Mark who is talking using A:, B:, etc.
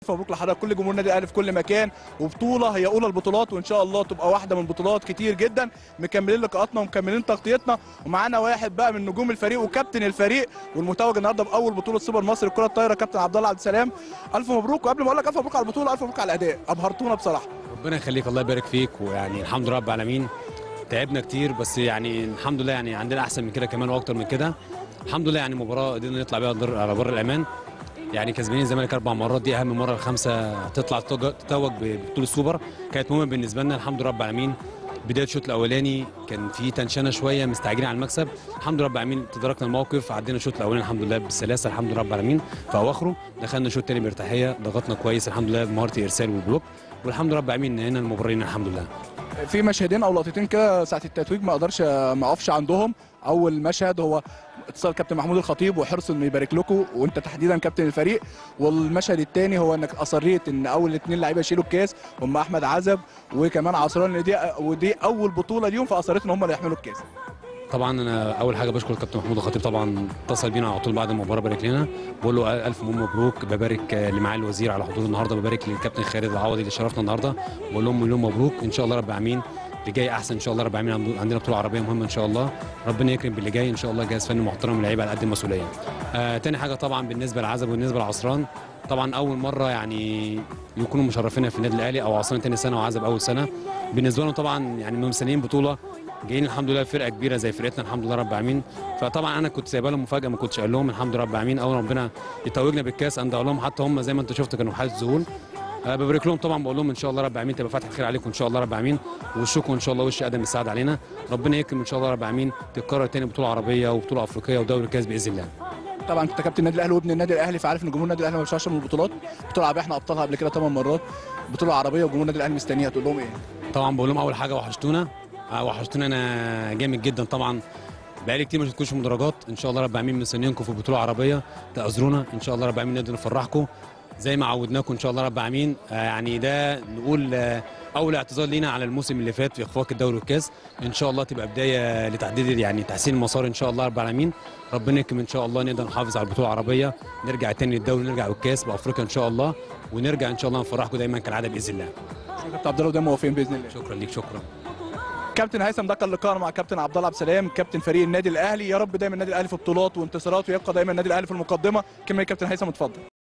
A: مبروك لحضرتك كل جمهور النادي الاهلي في كل مكان وبطوله هي اولى البطولات وان شاء الله تبقى واحده من بطولات كتير جدا مكملين لقاءاتنا ومكملين تغطيتنا ومعانا واحد بقى من نجوم الفريق وكابتن الفريق والمتوج النهارده باول بطوله سوبر مصر الكره الطايره كابتن عبد الله عبد السلام الف مبروك وقبل ما اقول لك الف مبروك على البطوله الف مبروك على الاداء ابهرتونا بصراحه
B: ربنا يخليك الله يبارك فيك ويعني الحمد لله رب العالمين تعبنا كتير بس يعني الحمد لله يعني عندنا احسن من كده كمان واكتر من كده الحمد لله يعني مباراه قدرنا نطلع بيها در- على بر الامان يعني كسبانين الزمالك اربع مرات دي اهم مره الخامسه تطلع تتوج- تتوج ببطوله السوبر كانت مهمه بالنسبه لنا الحمد لله رب العالمين بدايه الشوط الاولاني كان في تنشنه شويه مستعجلين على المكسب الحمد لله رب العالمين تداركنا الموقف عدينا الشوط الاولاني الحمد لله بالسلاسه الحمد لله رب العالمين في اواخره دخلنا الشوط الثاني بارتاحيه ضغطنا كويس الحمد لله بمهاره ارسال والبلوك والحمد لله رب العالمين نهينا المبارين الحمد لله
A: في مشهدين او لقطتين كده ساعه التتويج ما اقدرش ما اقفش عندهم اول مشهد هو اتصال كابتن محمود الخطيب وحرص انه يبارك لكم وانت تحديدا كابتن الفريق والمشهد الثاني هو انك اصريت ان اول اثنين لعيبه يشيلوا الكاس هم احمد عزب وكمان عصران دي ودي اول بطوله ليهم فاصريت ان هم اللي يحملوا الكاس
B: طبعا انا اول حاجه بشكر الكابتن محمود الخطيب طبعا اتصل بينا على طول بعد المباراه بارك لنا بقول له الف مبروك ببارك اللي معاه الوزير على حضور النهارده ببارك للكابتن خالد العوضي اللي شرفنا النهارده بقول لهم مليون مبروك ان شاء الله رب العالمين اللي جاي احسن ان شاء الله رب العالمين عندنا بطوله عربيه مهمه ان شاء الله ربنا يكرم باللي جاي ان شاء الله جهاز فني محترم لعيبه على قد المسؤوليه آه تاني حاجه طبعا بالنسبه لعزب وبالنسبه لعصران طبعا اول مره يعني يكونوا مشرفينا في النادي الاهلي او عصران تاني سنه وعزب اول سنه بالنسبه لهم طبعا يعني انهم سنين بطوله جايين الحمد لله فرقه كبيره زي فرقتنا الحمد لله رب العالمين فطبعا انا كنت سايبها لهم مفاجاه ما كنتش قايل لهم الحمد لله رب العالمين اول ربنا يتوجنا بالكاس انا لهم حتى هم زي ما انت شفت كانوا في حاله ذهول أه ببارك لهم طبعا بقول لهم ان شاء الله رب العالمين تبقى فتحه خير عليكم ان شاء الله رب العالمين وشكم ان شاء الله وش ادم السعد علينا ربنا يكرم ان شاء الله رب العالمين تتكرر تاني بطوله عربيه وبطوله افريقيه ودوري الكاس باذن الله
A: طبعا انت كابتن النادي الاهلي وابن النادي الاهلي فعارف ان جمهور النادي الاهلي ما بيشعرش من البطولات بطوله عربيه احنا ابطالها قبل كده ثمان مرات بطوله عربيه وجمهور النادي الاهلي مستنيها تقول لهم ايه
B: طبعا بقول لهم اول حاجه وحشتونا آه، وحشتونا انا جامد جدا طبعا بقالي كتير ما شفتكوش في مدرجات ان شاء الله رب العالمين مستنيينكم في بطوله عربيه تأذرونا ان شاء الله رب العالمين نقدر نفرحكم زي ما عودناكم ان شاء الله رب العالمين آه، يعني ده نقول آه، اول اعتذار لينا على الموسم اللي فات في اخفاق الدوري والكاس ان شاء الله تبقى بدايه لتحديد يعني تحسين المسار ان شاء الله رب العالمين ربنا يكرم ان شاء الله نقدر نحافظ على البطوله العربيه نرجع تاني للدوري نرجع بالكاس بافريقيا ان شاء الله ونرجع ان شاء الله نفرحكم دايما كالعاده باذن الله
A: كابتن عبد الله ودايما موافقين باذن الله
B: شكرا ليك شكرا
A: كابتن هيثم ده كان لقاءنا مع كابتن عبد الله عبد السلام كابتن فريق النادي الاهلي يا رب دايما النادي الاهلي في بطولات وانتصارات ويبقى دايما النادي الاهلي في المقدمه كمل كابتن هيثم اتفضل